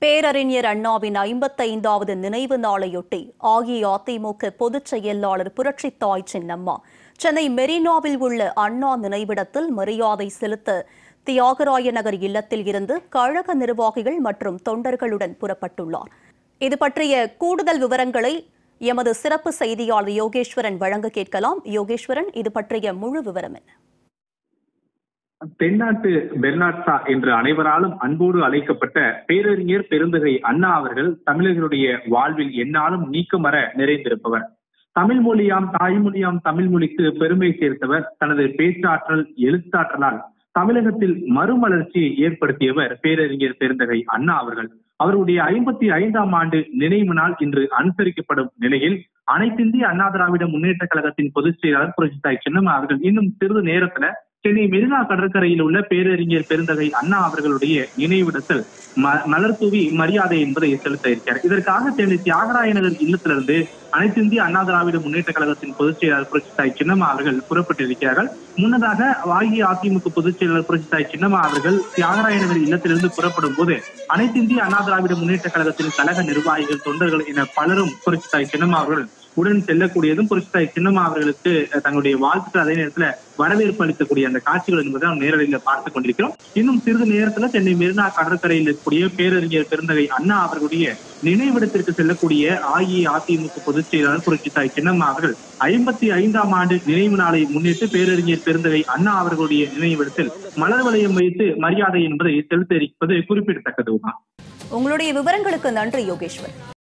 பேரறிஞர் அண்ணாவின் ஐம்பத்தைந்தாவது நினைவு நாளையொட்டி அஇஅதிமுக பொதுச் செயலாளர் புரட்சித்தாய் சின்னம்மா சென்னை மெரினாவில் உள்ள அண்ணா நினைவிடத்தில் மரியாதை செலுத்த தியாகராய நகர் இல்லத்தில் இருந்து கழக நிர்வாகிகள் மற்றும் தொண்டர்களுடன் புறப்பட்டுள்ளார் இது பற்றிய கூடுதல் விவரங்களை எமது சிறப்பு செய்தியாளர் யோகேஸ்வரன் வழங்க கேட்கலாம் யோகேஸ்வரன் இது பற்றிய முழு விவரம் என்ன தென்னாட்டு பெர்னாட்சா என்று அனைவராலும் அன்போடு அழைக்கப்பட்ட பேரறிஞர் பெருந்தகை அண்ணா அவர்கள் தமிழர்களுடைய வாழ்வில் எந்நாளும் நீக்கமர நிறைந்திருப்பவர் தமிழ் மொழியாம் தாய்மொழியாம் தமிழ் மொழிக்கு பெருமை சேர்த்தவர் தனது பேச்சாற்றல் எழுத்தாற்றலால் தமிழகத்தில் மறுமலர்ச்சியை ஏற்படுத்தியவர் பேரறிஞர் பெருந்தகை அண்ணா அவர்கள் அவருடைய ஐம்பத்தி ஐந்தாம் ஆண்டு நினைவு நாள் இன்று அனுசரிக்கப்படும் நிலையில் அனைத்திந்திய அண்ணா திராவிட முன்னேற்ற கழகத்தின் பொதுச் செயலாளர் புரட்சித்தாய் சின்னம்மா அவர்கள் இன்னும் சிறிது நேரத்துல சென்னை மெரினா கடற்கரையில் உள்ள பேரறிஞர் பெருந்தகை அண்ணா அவர்களுடைய நினைவிடத்தில் மலர் தூவி மரியாதை என்பதை செலுத்த இருக்கிறார் இதற்காக சென்னை தியாகராய நகர் இல்லத்திலிருந்து அனைத்து இந்திய அண்ணா திராவிட முன்னேற்ற கழகத்தின் பொதுச் செயலாளர் புரட்சித்தாய் சின்னம்மா அவர்கள் புறப்பட்டிருக்கிறார்கள் முன்னதாக அஇஅதிமுக பொதுச் செயலாளர் புரட்சித்தாய் சின்னம்மா அவர்கள் தியாகராய நகர் இல்லத்திலிருந்து புறப்படும் போது அனைத்து இந்திய அண்ணா திராவிட முன்னேற்ற கழகத்தின் கழக நிர்வாகிகள் தொண்டர்கள் என பலரும் புரட்சித்தாய் சின்னம்மா அவர்கள் உடன் செல்லக்கூடியதும் புரட்சித்தாய் சின்னம்மா அவர்களுக்கு தங்களுடைய வாழ்த்துக்கள் அதே நேரத்துல வரவேற்பு அளிக்கக்கூடிய அந்த காட்சிகள் என்பதை நாம் நேரடியில் பார்த்துக் கொண்டிருக்கிறோம் இன்னும் சிறிது நேரத்துல சென்னை மெரினா கடற்கரையில் இருக்கக்கூடிய பேரறிஞர் பெருந்தகை அண்ணா அவர்களுடைய நினைவிடத்திற்கு செல்லக்கூடிய அஇஅதிமுக பொதுச் செயலாளர் புரட்சித்தாய் சின்னம்மா அவர்கள் ஐம்பத்தி ஐந்தாம் ஆண்டு நினைவு நாளை முன்னிட்டு பேரறிஞர் பெருந்தகை அண்ணா அவர்களுடைய நினைவிடத்தில் மலர் வளையம் வைத்து மரியாதை என்பதை செலுத்த இருப்பது குறிப்பிடத்தக்கதுதான் உங்களுடைய விவரங்களுக்கு நன்றி யோகேஸ்வர்